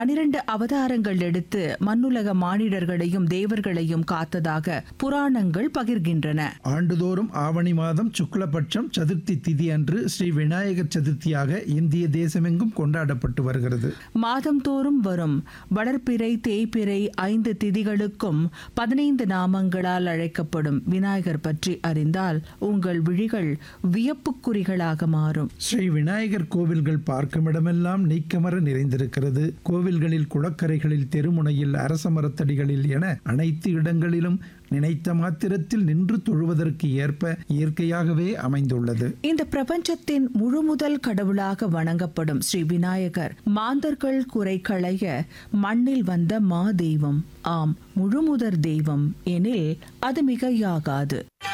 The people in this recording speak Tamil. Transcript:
பனிரெண்டு அவதாரங்கள் எடுத்து மண்ணுலக மானிடர்களையும் தேவர்களையும் காத்ததாக புராணங்கள் பகிர்கின்றன ஆண்டுதோறும் ஆவணி மாதம் சுக்லபட்சம் சதுர்த்தி திதி அன்று ஸ்ரீ விநாயகர் சதுர்த்தியாக இந்திய தேசமெங்கும் கொண்டாடப்பட்டு வருகிறது மாதந்தோறும் வரும் வளர்ப்பிறை தேய்பிறை ஐந்து திதிகளுக்கும் பதினைந்து நாமங்களால் அழைக்கப்படும் விநாயகர் பற்றி அறிந்தால் உங்கள் விழிகள் வியப்புக்குறிகளாக மாறும் ஸ்ரீ விநாயகர் கோவில்கள் பார்க்குமிடமெல்லாம் நீக்கமர நிறைந்திருக்கிறது கோவில்களில் குளக்கரைகளில் தெருமுனையில் அரச மரத்தடிகளில் என அனைத்து இடங்களிலும் நினைத்த மாத்திரத்தில் நின்று தொழுவதற்கு ஏற்ப இயற்கையாகவே அமைந்துள்ளது இந்த பிரபஞ்சத்தின் முழுமுதல் கடவுளாக வணங்கப்படும் ஸ்ரீ விநாயகர் மாந்தர்கள் குறை களைய மண்ணில் வந்த மா தெய்வம் ஆம் முழுமுதற் தெய்வம் எனில் அது மிகையாகாது